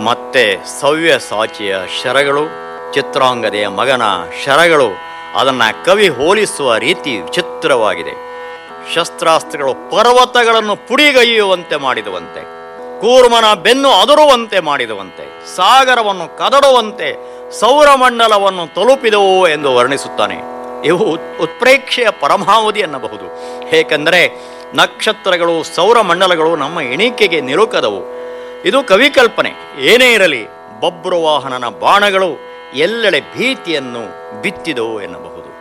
ಮತ್ತೆ ಸವ್ಯಸಾಚಿಯ ಶರಗಳು ಚಿತ್ರಾಂಗದೆಯ ಮಗನ ಶರಗಳು ಅದನ್ನು ಕವಿ ಹೋಲಿಸುವ ರೀತಿ ವಿಚಿತ್ರವಾಗಿದೆ ಶಸ್ತ್ರಾಸ್ತ್ರಗಳು ಪರ್ವತಗಳನ್ನು ಪುಡಿಗೈಯುವಂತೆ ಮಾಡಿದುವಂತೆ ಕೂರ್ಮನ ಬೆನ್ನು ಅದರುವಂತೆ ಮಾಡಿದುವಂತೆ ಸಾಗರವನ್ನು ಕದಡುವಂತೆ ಸೌರಮಂಡಲವನ್ನು ತಲುಪಿದವು ಎಂದು ವರ್ಣಿಸುತ್ತಾನೆ ಇವು ಉತ್- ಉತ್ಪ್ರೇಕ್ಷೆಯ ಪರಮಾವಧಿ ಎನ್ನಬಹುದು ಏಕೆಂದರೆ ನಕ್ಷತ್ರಗಳು ಸೌರಮಂಡಲಗಳು ನಮ್ಮ ಎಣಿಕೆಗೆ ನಿಲುಕದವು ಇದು ಕವಿಕಲ್ಪನೆ ಏನೇ ಇರಲಿ ಬಬ್ರುವಾಹನನ ಬಾಣಗಳು ಎಲ್ಲೆಡೆ ಭೀತಿಯನ್ನು ಬಿತ್ತಿದವು ಎನ್ನಬಹುದು